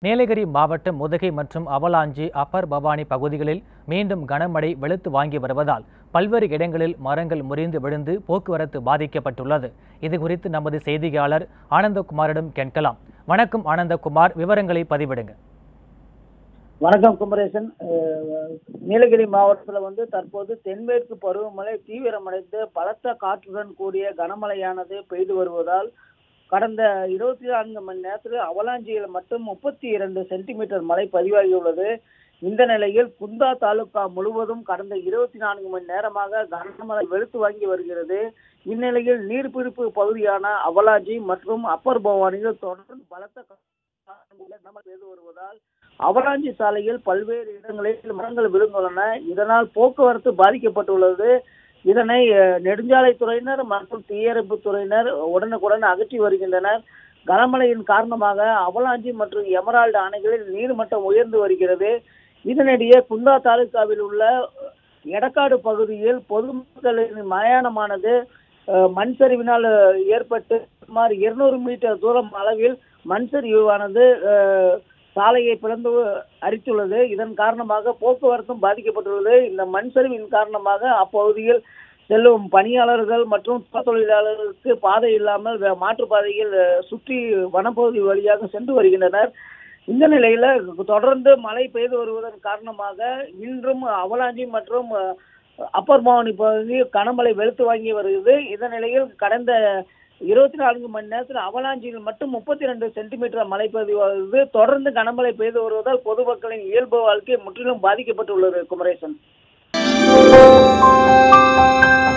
நீலகிரி மாவட்டம் முதுகை மற்றும் அவலாஞ்சி அப்பர் பவானி பகுதிகளில் மீண்டும் கனமழை வெளுத்து வாங்கி வருவதால் பல்வேறு இடங்களில் மரங்கள் முறிந்து விழுந்து போக்குவரத்து பாதிக்கப்பட்டுள்ளது இது குறித்து நமது செய்தியாளர் ஆனந்தகுமாரிடம் கேட்கலாம் வணக்கம் ஆனந்தகுமார் விவரங்களை பதிவிடுங்க வணக்கம் குமரேசன் அஹ், நீலகிரி மாவட்டத்தில் வந்து தற்போது தென்மேற்கு பருவமழை தீவிரமடைந்து பலத்த காற்றுடன் கூடிய கனமழையானது பெய்து வருவதால் கடந்த இருபத்தி நான்கு மணி நேரத்தில் அவலாஞ்சியில் மட்டும் முப்பத்தி இரண்டு சென்டிமீட்டர் மழை பதிவாகியுள்ளது இந்த நிலையில் குந்தா தாலுகா முழுவதும் கடந்த இருபத்தி நான்கு மணி நேரமாக கனமழை வெளுத்து வாங்கி வருகிறது இந்நிலையில் நீர்பிடிப்பு பகுதியான அவலாஞ்சி மற்றும் அப்பர் பவானியில் தொடர்ந்து பலத்த கனமழை பெய்து வருவதால் அவலாஞ்சி சாலையில் பல்வேறு இடங்களில் மரங்கள் விழுந்துள்ளன இதனால் போக்குவரத்து பாதிக்கப்பட்டுள்ளது இதனை அஹ், நெடுஞ்சாலைத்துறையினர் மற்றும் தீயணைப்பு துறையினர் உடனுக்குடன் அகற்றி வருகின்றனர் கனமழையின் காரணமாக அவலாஞ்சி மற்றும் எமரால்டு அணைகளில் நீர்மட்டம் உயர்ந்து வருகிறது இதனிடையே குந்தா தாலுகாவில் உள்ள எடக்காடு பகுதியில் பொதுமக்களின் மயானமானது அஹ், மண் சரிவினால் அஹ், ஏற்பட்டு சுமார் இருநூறு மீட்டர் தூரம் அளவில் மண் சரிவானது அஹ், சாலையை பிளந்து அரித்துள்ளது இதன் காரணமாக போக்குவரத்தும் பாதிக்கப்பட்டுள்ளது இந்த மண் சரிவின் காரணமாக அப்பகுதியில் செல்லும் பணியாளர்கள் மற்றும் தொழிலாளர்களுக்கு பாதை இல்லாமல் வே- மாற்றுப்பாதையில் அஹ், சுற்றி வனப்பகுதி வழியாக சென்று வருகின்றனர் இந்த நிலையில தொடர்ந்து மழை பெய்து வருவதன் காரணமாக இன்றும் அவலாஞ்சி மற்றும் அஹ், அப்பர் பவானி பகுதி கனமழை வெளுத்து வாங்கி வருகிறது இந்த நிலையில் கடந்த இருபத்தி நான்கு மணி நேரத்தில் அவலாஞ்சியில் மட்டும் முப்பத்தி ரெண்டு சென்டிமீட்டர் மழை பதிவாகிறது தொடர்ந்து கனமழை பெய்து வருவதால் பொதுமக்களின் இயல்பு வாழ்க்கை முற்றிலும் பாதிக்கப்பட்டுள்ளது குமரேசன்